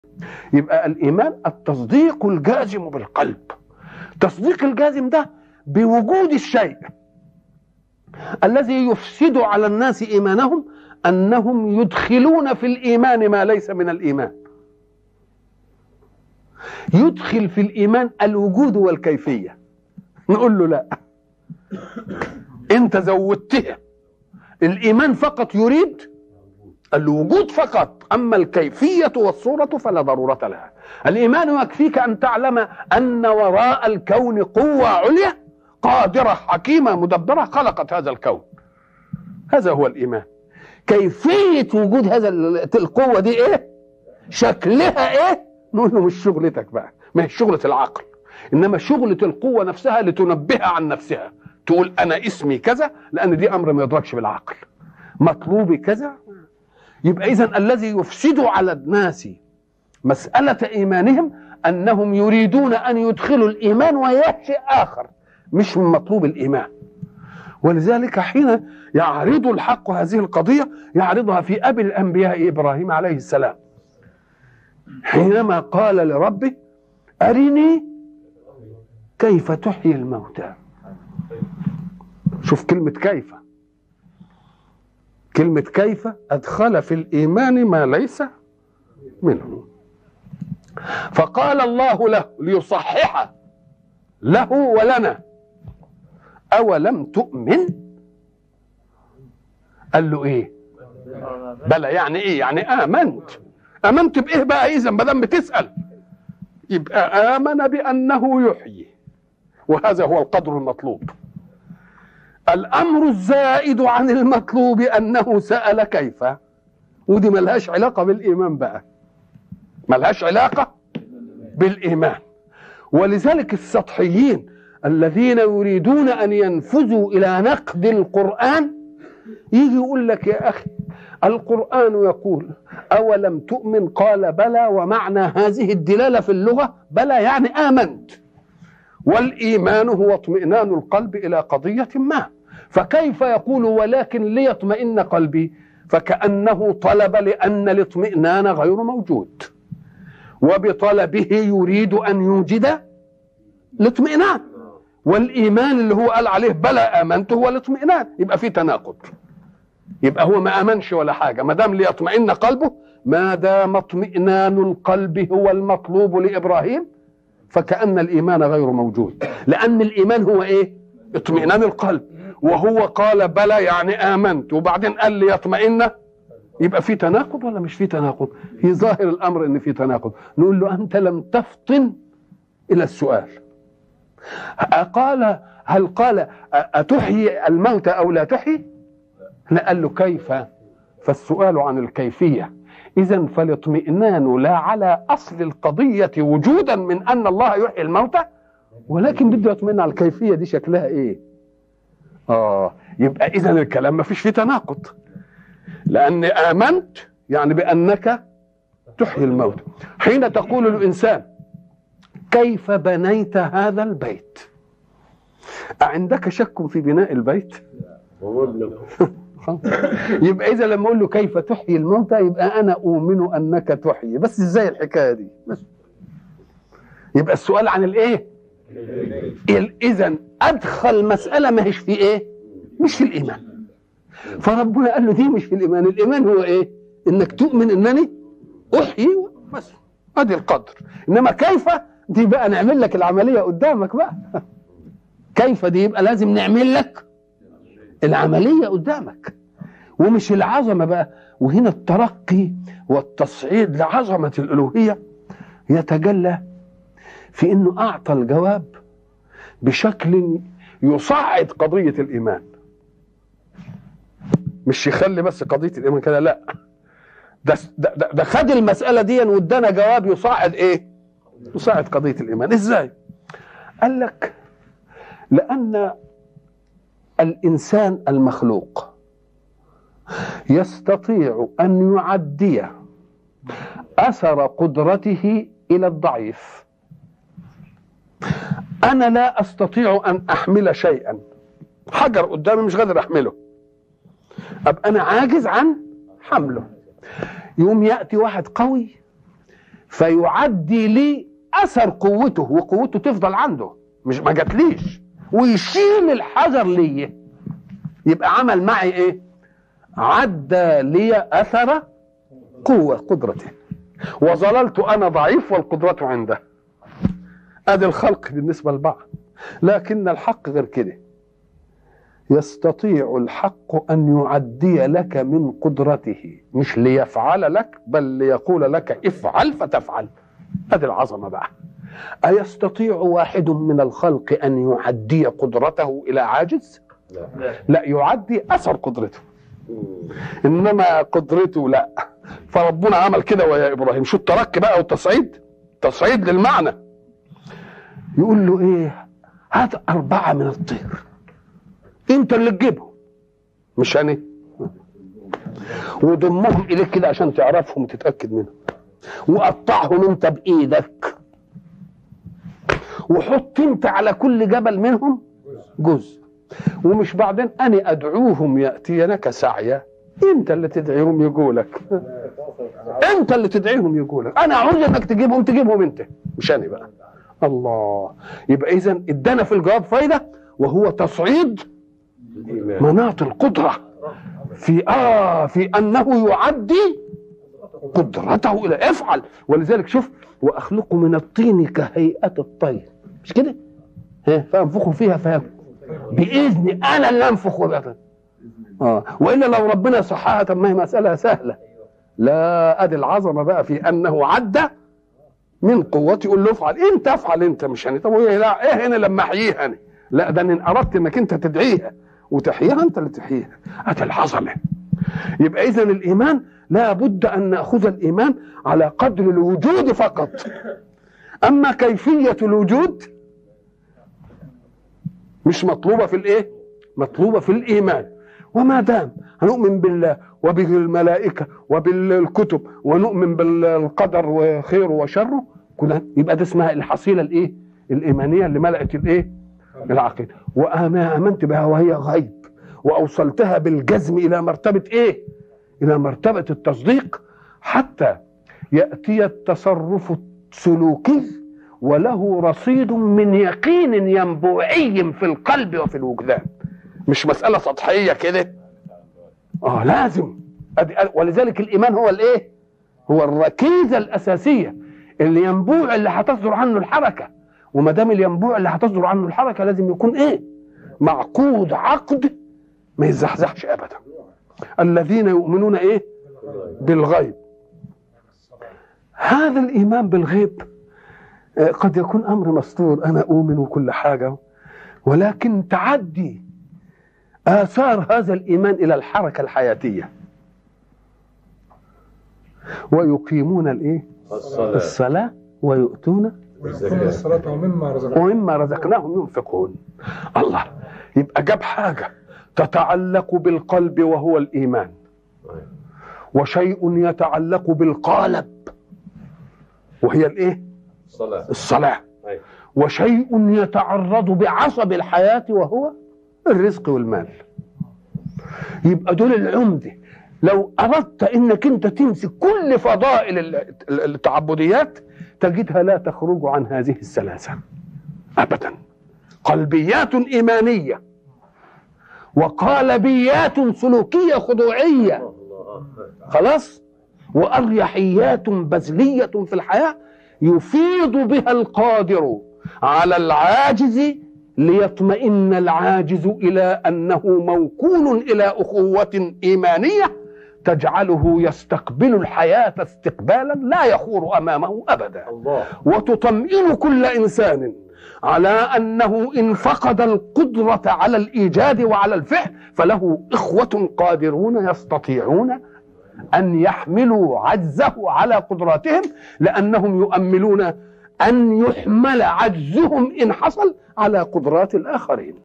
يبقى الايمان التصديق الجازم بالقلب تصديق الجازم ده بوجود الشيء الذي يفسد على الناس ايمانهم انهم يدخلون في الايمان ما ليس من الايمان يدخل في الايمان الوجود والكيفيه نقول له لا انت زودتها الايمان فقط يريد الوجود فقط اما الكيفيه والصوره فلا ضروره لها الايمان يكفيك ان تعلم ان وراء الكون قوه عليا قادره حكيمه مدبره خلقت هذا الكون هذا هو الايمان كيفيه وجود هذا القوه دي ايه شكلها ايه نقول له مش شغلتك بقى ما هي شغله العقل انما شغله القوه نفسها لتنبهها عن نفسها تقول انا اسمي كذا لان دي امر ما يدركش بالعقل مطلوبي كذا يبقى اذا الذي يفسد على الناس مساله ايمانهم انهم يريدون ان يدخلوا الايمان وياه شيء اخر مش من مطلوب الايمان ولذلك حين يعرض الحق هذه القضيه يعرضها في ابي الانبياء ابراهيم عليه السلام حينما قال لربه ارني كيف تحيي الموتى شوف كلمه كيف كلمة كيف أدخل في الإيمان ما ليس منه فقال الله له ليصحح له ولنا أولم تؤمن قال له إيه بلى يعني إيه يعني آمنت آمنت بإيه بقى إذا ما دام بتسأل يبقى آمن بأنه يحيي وهذا هو القدر المطلوب الامر الزائد عن المطلوب انه سال كيف ودي ملهاش علاقه بالايمان بقى ملهاش علاقه بالايمان ولذلك السطحيين الذين يريدون ان ينفذوا الى نقد القران يجي يقول لك يا اخي القران يقول اولم تؤمن قال بلى ومعنى هذه الدلاله في اللغه بلى يعني امنت والايمان هو اطمئنان القلب الى قضيه ما فكيف يقول ولكن ليطمئن قلبي فكانه طلب لان الاطمئنان غير موجود وبطلبه يريد ان يوجد الاطمئنان والايمان اللي هو قال عليه بلى امنت هو الاطمئنان يبقى في تناقض يبقى هو ما امنش ولا حاجه ما دام ليطمئن قلبه ما دام اطمئنان القلب هو المطلوب لابراهيم فكأن الإيمان غير موجود لأن الإيمان هو إيه اطمئنان القلب وهو قال بلى يعني آمنت وبعدين قال لي يطمئن يبقى في تناقض ولا مش في تناقض في ظاهر الأمر إن في تناقض نقول له أنت لم تفطن إلى السؤال قال هل قال أتحيي الموت أو لا تحيي لا قال له كيف فالسؤال عن الكيفية إذا فالاطمئنان لا على أصل القضية وجودا من أن الله يحيي الموتى ولكن بده يطمئن على الكيفية دي شكلها إيه؟ آه يبقى إذا الكلام ما فيش فيه تناقض لأن آمنت يعني بأنك تحيي الموت حين تقول الإنسان كيف بنيت هذا البيت أعندك شك في بناء البيت يبقى اذا لما اقول له كيف تحيي الموتى يبقى انا اؤمن انك تحيي بس ازاي الحكايه دي بس يبقى السؤال عن الايه اذا ادخل مساله ما هيش في ايه مش في الايمان فربنا قال له دي مش في الايمان الايمان هو ايه انك تؤمن انني احيي بس ادي القدر انما كيف دي بقى نعمل لك العمليه قدامك بقى كيف دي يبقى لازم نعمل لك العمليه قدامك ومش العظمه بقى وهنا الترقي والتصعيد لعظمه الالوهيه يتجلى في انه اعطى الجواب بشكل يصعد قضيه الايمان مش يخلي بس قضيه الايمان كده لا ده ده, ده خد المساله دي وادانا جواب يصعد ايه يصعد قضيه الايمان ازاي قال لك لان الانسان المخلوق يستطيع ان يعدي اثر قدرته الى الضعيف انا لا استطيع ان احمل شيئا حجر قدامي مش قادر احمله ابقى انا عاجز عن حمله يوم ياتي واحد قوي فيعدي لي اثر قوته وقوته تفضل عنده مش ما جاتليش ويشيل الحجر لي يبقى عمل معي ايه عدى لي اثر قوه قدرته وظللت انا ضعيف والقدره عنده ادي الخلق بالنسبه لبعض لكن الحق غير كده يستطيع الحق ان يعدي لك من قدرته مش ليفعل لك بل ليقول لك افعل فتفعل هذه العظمه بقى ايستطيع واحد من الخلق ان يعدي قدرته الى عاجز لا لا يعدي اثر قدرته انما قدرته لا فربنا عمل كده ويا ابراهيم شو الترك بقى والتصعيد تصعيد للمعنى يقول له ايه هات اربعه من الطير انت اللي تجيبهم مش انا وضمهم اليك كده عشان تعرفهم وتتاكد منهم وقطعهم انت بايدك وحط انت على كل جبل منهم جزء ومش بعدين انا ادعوهم ياتينك سعيا انت اللي تدعيهم يقولك انت اللي تدعيهم يقولك انا عاوز انك تجيبهم تجيبهم انت مش انا بقى الله يبقى اذا ادانا في الجواب فايده وهو تصعيد الإيمان مناط القدره في اه في انه يعدي قدرته الى افعل ولذلك شوف واخلق من الطين كهيئه الطير مش كده؟ ها فانفخوا فيها فيكون باذني انا اللي انفخ وبقى. اه والا لو ربنا صحها طب ما هي مساله سهله لا ادي العظمه بقى في انه عدى من قوتي يقول له افعل انت افعل انت مش يعني طب وإيه لا ايه هنا لما احييها انا لا ده ان اردت انك انت تدعيها وتحييها انت اللي تحييها ادي العظمه يبقى اذا الايمان لا بد ان ناخذ الايمان على قدر الوجود فقط اما كيفيه الوجود مش مطلوبه في الايه مطلوبه في الايمان وما دام هنؤمن بالله وبالملائكه وبالكتب ونؤمن بالقدر وخيره وشره كلها يبقى ده اسمها الحصيله الايه الايمانيه اللي ملأت الايه العقيده وانا امنت بها وهي غيب واوصلتها بالجزم الى مرتبه ايه الى مرتبه التصديق حتى ياتي التصرف السلوكي وله رصيد من يقين ينبوعي في القلب وفي الوجدان مش مساله سطحيه كده اه لازم أدي ولذلك الايمان هو الايه هو الركيزه الاساسيه اللي ينبوع اللي هتصدر عنه الحركه وما دام الينبوع اللي هتصدر عنه الحركه لازم يكون ايه معقود عقد ما يزحزحش ابدا الذين يؤمنون ايه بالغيب هذا الايمان بالغيب آه، قد يكون امر مستور انا اؤمن وكل حاجه ولكن تعدي اثار هذا الايمان الى الحركه الحياتيه ويقيمون الايه الصلاة الصلاه ويؤتون ويقيمون الصلاة ومما رزقناهم ومما رزقناهم ينفقون الله يبقى جاب حاجه تتعلق بالقلب وهو الايمان وشيء يتعلق بالقالب وهي الايه الصلاة الصلاه أيوة. وشيء يتعرض بعصب الحياه وهو الرزق والمال يبقى دول العمده لو اردت انك انت تمسك كل فضائل ال- ال- التعبديات تجدها لا تخرج عن هذه الثلاثه ابدا قلبيات ايمانيه وقالبيات سلوكيه خضوعيه الله خلاص واريحيات بذليه في الحياه يفيض بها القادر على العاجز ليطمئن العاجز الى انه موكول الى اخوه ايمانيه تجعله يستقبل الحياه استقبالا لا يخور امامه ابدا الله وتطمئن كل انسان على انه ان فقد القدره على الايجاد وعلى الفعل فله اخوه قادرون يستطيعون ان يحملوا عجزه على قدراتهم لانهم يؤملون ان يحمل عجزهم ان حصل على قدرات الاخرين